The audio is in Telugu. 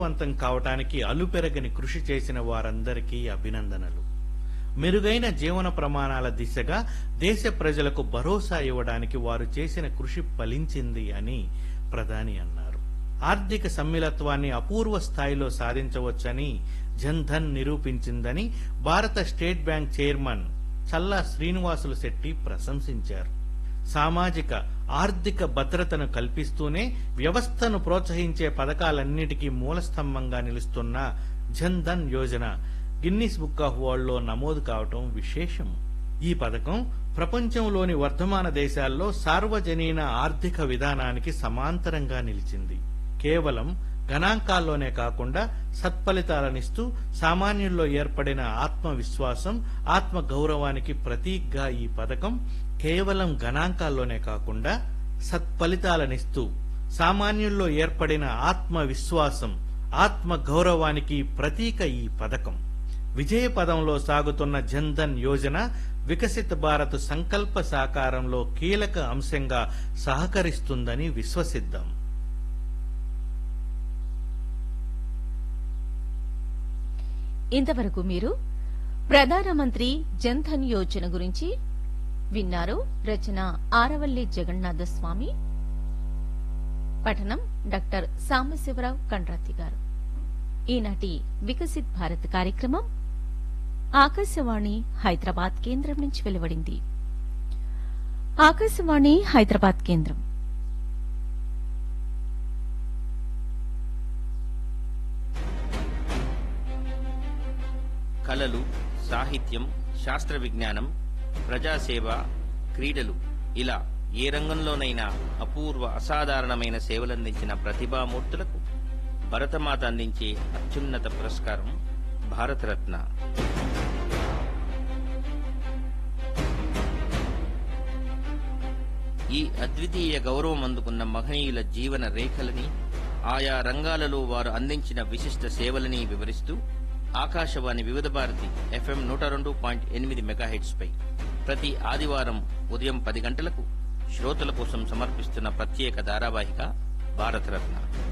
వంతం కావటానికి అలుపెరగని కృషి చేసిన వారందరికీ అభినందనలు మెరుగైన జీవన ప్రమాణాల దిశగా దేశ ప్రజలకు భరోసా ఇవ్వడానికి వారు చేసిన కృషి ఫలించింది అని ప్రధాని అన్నారు ఆర్థిక సమ్మిళత్వాన్ని అపూర్వ స్థాయిలో సాధించవచ్చని జన్ ధన్ నిరూపించిందని భారత state bank chairman Challa Srinivasulu Setty ప్రశంసించారు సామాజిక ఆర్థిక భద్రతను కల్పిస్తూనే వ్యవస్థను ప్రోత్సహించే పథకాలన్నిటికీ మూలస్తంభంగా నిలుస్తున్న Jan Dhan Yojana Guinness book of world లో నమోదు కావటం విశేషం ఈ పథకం ప్రపంచంలోని వర్ధమాన దేశాల్లో సార్వజనీన ఆర్థిక విధానానికి సమాంతరంగా నిలిచింది కేవలం గణాంకాల్లోనే కాకుండా సత్ఫలితాలనిస్తూ సామాన్యుల్లో ఏర్పడిన ఆత్మవిశ్వాసం ఆత్మ గౌరవానికి ప్రతీకగా ఈ పథకం కేవలం గణాంకాల్లోనే కాకుండా సత్ఫలితాలనిస్తూ సామాన్యుల్లో ఏర్పడిన ఆత్మవిశ్వాసం ఆత్మ గౌరవానికి ప్రతీక ఈ పథకం విజయ పదంలో సాగుతున్న జన్ధన్ యోజన వికసిత భారత్ సంకల్ప సాకారంలో కీలక అంశంగా సహకరిస్తుందని విశ్వసిద్దాం ఇంతవరకు మీరు ప్రధానమంత్రి జన్ధన్ యోజన గురించి విన్నారు రచన ఆరవల్లి జగన్నాథ స్వామి పఠనం డాక్టర్ సాంబశివరావు కండ్రాతి గారు ఈనాటి వికసిత్ భారత్ కార్యక్రమం ఆకాశవాణి హైదరాబాద్ కేంద్రం నుంచి వెలువడింది ఆకాశవాణి హైదరాబాద్ కేంద్రం కళలు సాహిత్యం శాస్త్ర విజ్ఞానం ప్రజాసేవ క్రీడలు ఇలా ఏ రంగంలోనైనా అపూర్వ అసాధారణమైన సేవలందించిన ప్రతిభామూర్తులకు భరతమాత అందించే అత్యున్నత పురస్కారం భారతరత్న ఈ అద్వితీయ గౌరవం అందుకున్న మహనీయుల జీవన రేఖలని ఆయా రంగాలలో వారు అందించిన విశిష్ట సేవలని వివరిస్తూ ఆకాశవాణి వివిధ భారతి ఎఫ్ఎం నూట రెండు పాయింట్ ఎనిమిది మెగాహెట్స్ పై ప్రతి ఆదివారం ఉదయం పది గంటలకు శ్రోతల కోసం సమర్పిస్తున్న ప్రత్యేక ధారావాహిక భారతరత్న